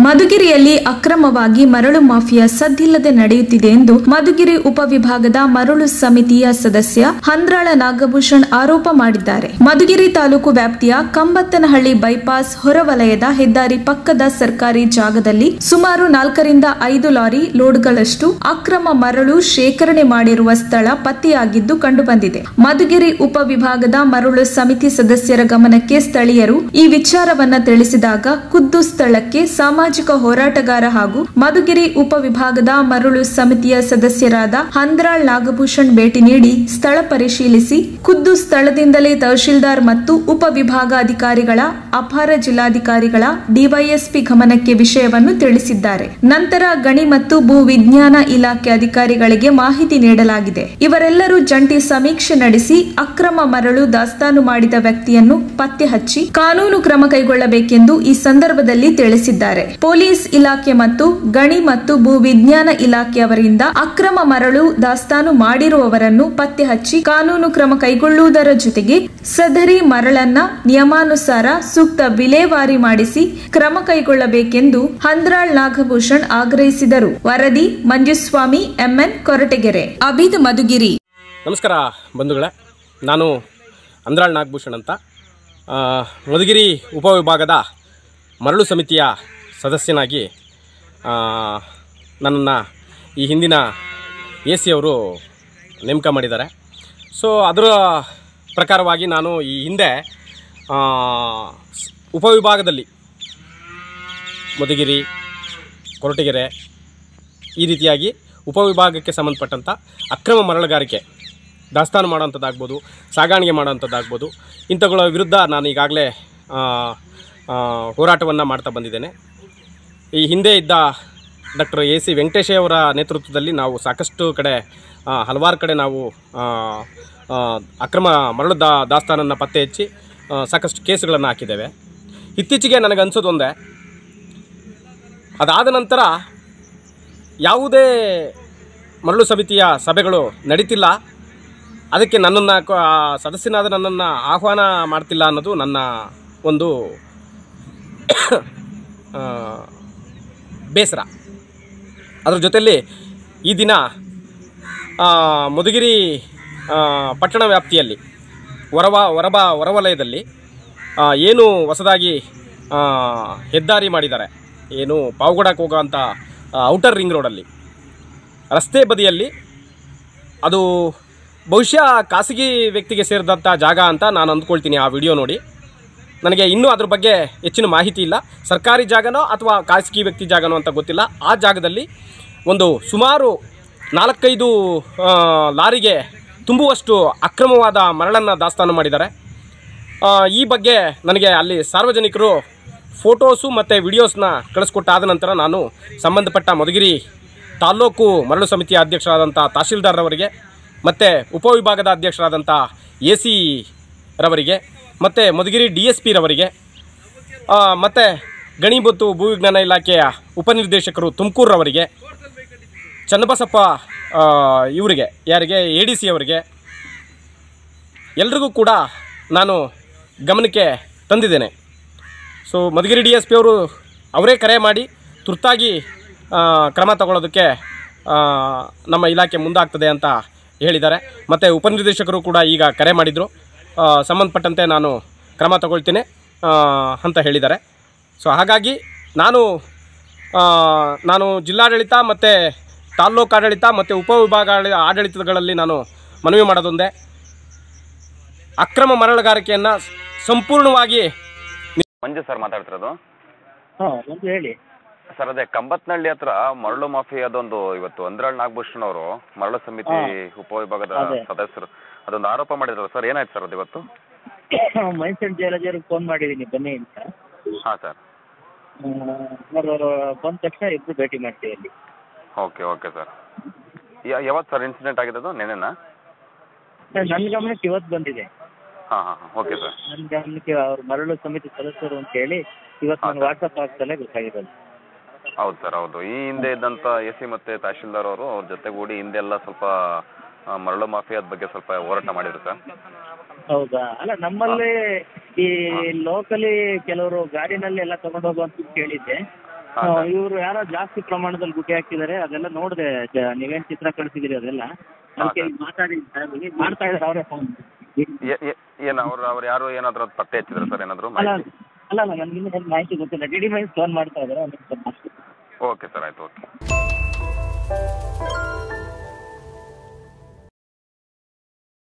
ಮಧುಗಿರಿಯಲ್ಲಿ ಅಕ್ರಮವಾಗಿ ಮರಳು ಮಾಫಿಯಾ ಸದ್ದಿಲ್ಲದೆ ನಡೆಯುತ್ತಿದೆ ಎಂದು ಮಧುಗಿರಿ ಉಪವಿಭಾಗದ ಮರಳು ಸಮಿತಿಯ ಸದಸ್ಯ ಹಂದ್ರಾಳ ನಾಗಭೂಷಣ್ ಆರೋಪ ಮಾಡಿದ್ದಾರೆ ಮಧುಗಿರಿ ತಾಲೂಕು ವ್ಯಾಪ್ತಿಯ ಕಂಬತ್ತನಹಳ್ಳಿ ಬೈಪಾಸ್ ಹೊರವಲಯದ ಹೆದ್ದಾರಿ ಪಕ್ಕದ ಸರ್ಕಾರಿ ಜಾಗದಲ್ಲಿ ಸುಮಾರು ನಾಲ್ಕರಿಂದ ಐದು ಲಾರಿ ಲೋಡ್ಗಳಷ್ಟು ಅಕ್ರಮ ಮರಳು ಶೇಖರಣೆ ಮಾಡಿರುವ ಸ್ಥಳ ಪತ್ತೆಯಾಗಿದ್ದು ಕಂಡುಬಂದಿದೆ ಮಧುಗಿರಿ ಉಪವಿಭಾಗದ ಮರಳು ಸಮಿತಿ ಸದಸ್ಯರ ಗಮನಕ್ಕೆ ಸ್ಥಳೀಯರು ಈ ವಿಚಾರವನ್ನ ತಿಳಿಸಿದಾಗ ಖುದ್ದು ಸ್ಥಳಕ್ಕೆ ಸಾಮಾಜಿಕ ಹೋರಾಟಗಾರ ಹಾಗೂ ಮಧುಗಿರಿ ಉಪವಿಭಾಗದ ಮರಳು ಸಮಿತಿಯ ಸದಸ್ಯರಾದ ಹಂದ್ರಾಳ್ ನಾಗಭೂಷಣ್ ಭೇಟಿ ನೀಡಿ ಸ್ಥಳ ಪರಿಶೀಲಿಸಿ ಖುದ್ದು ಸ್ಥಳದಿಂದಲೇ ತಹಶೀಲ್ದಾರ್ ಮತ್ತು ಉಪವಿಭಾಗ ಅಧಿಕಾರಿಗಳ ಅಪಾರ ಜಿಲ್ಲಾಧಿಕಾರಿಗಳ ಡಿವೈಎಸ್ಪಿ ಗಮನಕ್ಕೆ ವಿಷಯವನ್ನು ತಿಳಿಸಿದ್ದಾರೆ ನಂತರ ಗಣಿ ಮತ್ತು ಭೂ ವಿಜ್ಞಾನ ಇಲಾಖೆ ಅಧಿಕಾರಿಗಳಿಗೆ ಮಾಹಿತಿ ನೀಡಲಾಗಿದೆ ಇವರೆಲ್ಲರೂ ಜಂಟಿ ಸಮೀಕ್ಷೆ ನಡೆಸಿ ಅಕ್ರಮ ಮರಳು ದಾಸ್ತಾನು ಮಾಡಿದ ವ್ಯಕ್ತಿಯನ್ನು ಪತ್ತೆ ಹಚ್ಚಿ ಕಾನೂನು ಕ್ರಮ ಕೈಗೊಳ್ಳಬೇಕೆಂದು ಈ ಸಂದರ್ಭದಲ್ಲಿ ತಿಳಿಸಿದ್ದಾರೆ ಪೊಲೀಸ್ ಇಲಾಖೆ ಮತ್ತು ಗಣಿ ಮತ್ತು ಭೂ ವಿಜ್ಞಾನ ಇಲಾಖೆಯವರಿಂದ ಅಕ್ರಮ ಮರಳು ದಾಸ್ತಾನು ಮಾಡಿರುವವರನ್ನು ಪತ್ತೆ ಹಚ್ಚಿ ಕಾನೂನು ಕ್ರಮ ಕೈಗೊಳ್ಳುವುದರ ಜೊತೆಗೆ ಸದರಿ ಮರಳನ್ನ ನಿಯಮಾನುಸಾರ ಸೂಕ್ತ ವಿಲೇವಾರಿ ಮಾಡಿಸಿ ಕ್ರಮ ಕೈಗೊಳ್ಳಬೇಕೆಂದು ಹಂದ್ರಾಳ್ ನಾಗಭೂಷಣ್ ಆಗ್ರಹಿಸಿದರು ವರದಿ ಮಂಜುಸ್ವಾಮಿ ಎಂಎನ್ ಕೊರಟಗೆರೆ ಅಬಿದ್ ಮಧುಗಿರಿ ನಮಸ್ಕಾರ ಬಂಧುಗಳೇ ನಾನು ಅಂದ್ರಾಳ್ ನಾಗಭೂಷಣ್ ಅಂತ ಆ, ಮಧುಗಿರಿ ಉಪವಿಭಾಗದ ಮರಳು ಸಮಿತಿಯ ಸದಸ್ಯನಾಗಿ ಆ, ನನ್ನನ್ನು ಈ ಹಿಂದಿನ ಎ ಸಿ ಅವರು ನೇಮಕ ಮಾಡಿದ್ದಾರೆ ಸೊ ಅದರ ಪ್ರಕಾರವಾಗಿ ನಾನು ಈ ಹಿಂದೆ ಆ, ಸ್- ಉಪವಿಭಾಗದಲ್ಲಿ ಮಧುಗಿರಿ ಕೊರಟಗೆರೆ ಈ ರೀತಿಯಾಗಿ ಉಪವಿಭಾಗಕ್ಕೆ ಸಂಬಂಧಪಟ್ಟಂಥ ಅಕ್ರಮ ಮರಳುಗಾರಿಕೆ ದಾಸ್ತಾನು ಮಾಡೋಂಥದ್ದಾಗ್ಬೋದು ಸಾಗಾಣಿಕೆ ಮಾಡೋಂಥದ್ದಾಗ್ಬೋದು ಇಂಥಗಳ ವಿರುದ್ಧ ನಾನು ಈಗಾಗಲೇ ಹೋರಾಟವನ್ನು ಮಾಡ್ತಾ ಬಂದಿದ್ದೇನೆ ಈ ಹಿಂದೆ ಇದ್ದ ಡಾಕ್ಟರ್ ಎ ಸಿ ವೆಂಕಟೇಶಯವರ ನೇತೃತ್ವದಲ್ಲಿ ನಾವು ಸಾಕಷ್ಟು ಕಡೆ ಆ, ಹಲವಾರು ಕಡೆ ನಾವು ಆ, ಆ, ಅಕ್ರಮ ಮರಳು ದಾ ದಾಸ್ತಾನನ್ನು ಪತ್ತೆ ಹಚ್ಚಿ ಆ, ಸಾಕಷ್ಟು ಕೇಸುಗಳನ್ನು ಹಾಕಿದ್ದೇವೆ ಇತ್ತೀಚೆಗೆ ನನಗೆ ಅನಿಸೋದು ಒಂದೇ ಅದಾದ ನಂತರ ಯಾವುದೇ ಮರಳು ಸಮಿತಿಯ ಸಭೆಗಳು ನಡೀತಿಲ್ಲ ಅದಕ್ಕೆ ನನ್ನನ್ನು ಕ- ಆ ಸದಸ್ಯನಾದ ನನ್ನನ್ನು ಆಹ್ವಾನ ಮಾಡ್ತಿಲ್ಲ ಅನ್ನೋದು ನನ್ನ ಒಂದು ಆ, ಬೇಸರ ಅದರ ಜೊತೆಯಲ್ಲಿ ಈ ದಿನ ಆ, ಮಧುಗಿರಿ ಆ, ಪಟ್ಟಣ ವ್ಯಾಪ್ತಿಯಲ್ಲಿ ಹೊರವ ಹೊರಬ ಹೊರವಲಯದಲ್ಲಿ ಆ, ಏನು ಹೊಸದಾಗಿ ಆ, ಹೆದ್ದಾರಿ ಮಾಡಿದ್ದಾರೆ ಏನು ಪಾವಗಡಕ್ಕೆ ಹೋಗೋವಂಥ ಔಟರ್ ರಿಂಗ್ ರೋಡಲ್ಲಿ ರಸ್ತೆ ಬದಿಯಲ್ಲಿ ಅದು ಬಹುಶಃ ಖಾಸಗಿ ವ್ಯಕ್ತಿಗೆ ಸೇರಿದಂಥ ಜಾಗ ಅಂತ ನಾನು ಅಂದ್ಕೊಳ್ತೀನಿ ಆ ವಿಡಿಯೋ ನೋಡಿ ನನಗೆ ಇನ್ನೂ ಅದ್ರ ಬಗ್ಗೆ ಹೆಚ್ಚಿನ ಮಾಹಿತಿ ಇಲ್ಲ ಸರ್ಕಾರಿ ಜಾಗನೋ ಅಥವಾ ಖಾಸಗಿ ವ್ಯಕ್ತಿ ಜಾಗನೋ ಅಂತ ಗೊತ್ತಿಲ್ಲ ಆ ಜಾಗದಲ್ಲಿ ಒಂದು ಸುಮಾರು ನಾಲ್ಕೈದು ಆ, ಲಾರಿಗೆ ತುಂಬುವಷ್ಟು ಅಕ್ರಮವಾದ ಮರಳನ್ನು ದಾಸ್ತಾನು ಮಾಡಿದ್ದಾರೆ ಆ, ಈ ಬಗ್ಗೆ ನನಗೆ ಅಲ್ಲಿ ಸಾರ್ವಜನಿಕರು ಫೋಟೋಸು ಮತ್ತು ವಿಡಿಯೋಸ್ನ ಕಳಿಸ್ಕೊಟ್ಟಾದ ನಂತರ ನಾನು ಸಂಬಂಧಪಟ್ಟ ಮಧುಗಿರಿ ತಾಲ್ಲೂಕು ಮರಳು ಸಮಿತಿಯ ಅಧ್ಯಕ್ಷರಾದಂಥ ತಹಶೀಲ್ದಾರ್ರವರಿಗೆ ಮತ್ತು ಉಪವಿಭಾಗದ ಅಧ್ಯಕ್ಷರಾದಂಥ ಎ ಸಿ ರವರಿಗೆ ಮತ್ತು ಮಧುಗಿರಿ ಡಿ ಎಸ್ ಪಿ ರವರಿಗೆ ಮತ್ತು ಗಣಿ ಮತ್ತು ಭೂವಿಜ್ಞಾನ ಇಲಾಖೆಯ ಉಪನಿರ್ದೇಶಕರು ತುಮಕೂರವರಿಗೆ ಚನ್ನಬಸಪ್ಪ ಆ, ಇವರಿಗೆ ಯಾರಿಗೆ ಎ ಡಿ ಸಿ ಅವರಿಗೆ ಎಲ್ರಿಗೂ ಕೂಡ ನಾನು ಗಮನಕ್ಕೆ ತಂದಿದ್ದೇನೆ so Madhugiri D S P ಅವರು ಅವರೇ ಕರೆ ಮಾಡಿ ತುರ್ತಾಗಿ ಆ, ಕ್ರಮ ತಗೊಳ್ಳೋದಕ್ಕೆ ಆ, ನಮ್ಮ ಇಲಾಖೆ ಮುಂದಾಗ್ತದೆ ಅಂತ ಹೇಳಿದ್ದಾರೆ ಮತ್ತು ಉಪನಿರ್ದೇಶಕರು ಕೂಡ ಈಗ ಕರೆ ಮಾಡಿದರು ಆ, ಸಂಬಂಧಪಟ್ಟಂತೆ ನಾನು ಕ್ರಮ ತಗೊಳ್ತೀನಿ ಆ, ಅಂತ ಹೇಳಿದ್ದಾರೆ ಸೊ ಹಾಗಾಗಿ ನಾನು ಆ, ನಾನು ಜಿಲ್ಲಾಡಳಿತ ಮತ್ತು ತಾಲ್ಲೂಕು ಆಡಳಿತ ಮತ್ತು ಉಪವಿಭಾಗ ಆಡಳಿ- ಆಡಳಿತಗಳಲ್ಲಿ ನಾನು ಮನವಿ ಮಾಡೋದೊಂದೇ ಅಕ್ರಮ ಮರಳುಗಾರಿಕೆಯನ್ನು ಸಂಪೂರ್ಣವಾಗಿ ಮಂಜು ಸರ್ ಮಾತಾಡ್ತಿರೋದು ಹಾಂ ಒಂದು ಹೇಳಿ ಸರ್ ಅದೇ ಕಂಬತ್ನಹಳ್ಳಿ ಹತ್ರ ಮರಳು ಮಾಫಿಯಾದೊಂದು ಇವತ್ತು ಅಂದ್ರಾಳ್ ನಾಗಭೂಷಣ್ ಅವರು ಮರಳು ಸಮಿತಿ ಉಪವಿಭಾಗದ ಅದೇ. ಸದಸ್ಯರು ಅದೊಂದು ಆರೋಪ ಮಾಡಿದ್ರು ಸರ್ ಏನಾಯ್ತು ಸರ್ ಅದು ಇವತ್ತು ಮೈಸೂರು ಜೈಲಜರಿಗೆ ಫೋನ್ ಮಾಡಿದ್ದೀನಿ ಬನ್ನಿ ಅಂತ ಹಾಂ ಸರ್ ಅವರು ಬಂದ ತಕ್ಷಣ ಇಬ್ಬರು ಭೇಟಿ ಮಾಡ್ತೀವಿ ಅಲ್ಲಿ ಓಕೆ ಓಕೆ ಸರ್ ಯಾವತ್ತು ಸರ್ ಇನ್ಸಿಡೆಂಟ್ ಆಗಿರೋದು ನೆನೆನಾ ನನ್ನ ಗಮನಕ್ಕೆ ಇವತ್ತು ಬಂದಿದೆ ಹಾಂ ಹಾಂ ಹಾಂ ಓಕೆ ಸರ್ ನನ್ನ ಗಮನಕ್ಕೆ ಅವ್ರು ಮರಳು ಸಮಿತಿ ಸದಸ್ಯರು ಅಂತ ಹೇಳಿ ಇವತ್ತು ಹಾ, ನನ್ನ ಸರ್. ವಾಟ್ಸಪ್ ಆಗ್ತಲೇ ಗೊತ್ತಾಗಿರೋದು ಹೌದು ಸರ್ ಹೌದು ಈ ಹಿಂದೆ ಇದ್ದಂಥ ಎ ಸಿ ಮತ್ತು ತಹಶೀಲ್ದಾರ್ ಅವರು ಅವ್ರ ಜೊತೆಗೂಡಿ ಹಿಂದೆಲ್ಲ ಸ್ವಲ್ಪ ಆ, ಮರಳು ಮಾಫಿಯಾದ ಬಗ್ಗೆ ಸ್ವಲ್ಪ ಹೋರಾಟ ಮಾಡಿದ್ರು ಸರ್ ಹೌದಾ ಅಲ್ಲ ನಮ್ಮಲ್ಲಿ ಈ ಲೋಕಲಿ ಕೆಲವರು ಗಾಡಿನಲ್ಲಿ ಎಲ್ಲ ತಗೊಂಡು ಹೋಗುವಂತ ಕೇಳಿದ್ದೆ ಹಾಂ ಸರ್ ಇವರು ಯಾರೋ ಜಾಸ್ತಿ ಪ್ರಮಾಣದಲ್ಲಿ ಗುಟಿ ಹಾಕಿದ್ದಾರೆ ಅದೆಲ್ಲ ನೋಡಿದೆ ನೀವೇನು ಚಿತ್ರ ಕಳಿಸಿದಿರಿ ಅದೆಲ್ಲ ಅದಕ್ಕೆ ಈಗ ಮಾತಾಡಿ ಈಗ ಮಾಡ್ತಾ ಇದ್ದಾರೆ ಅವರೇ ಫೋನ್ ಏ- ಏ- ಏನು ಅವ್ರು ಅವ್ರು ಯಾರು ಏನಾದರೂ ಅದು ಪತ್ತೆ ಹಚ್ಚಿದ್ರು ಸರ್ ಏನಾದರೂ ಅಲ್ಲ ಮಾಹಿತಿ ಅಲ್ಲ ಅಲ್ಲ ನನಗೆ ಇನ್ನೂ ಏನು ಮಾಹಿತಿ ಗೊತ್ತಿಲ್ಲ ಡಿ ಡಿ ಮೈನ್ಸ್ ಫೋನ್ ಮಾಡ್ತಾ ಇದ್ದಾರೆ ಅದಕ್ಕೆ ಓಕೆ ಸರ್ ಆಯ್ತು ಓಕೆ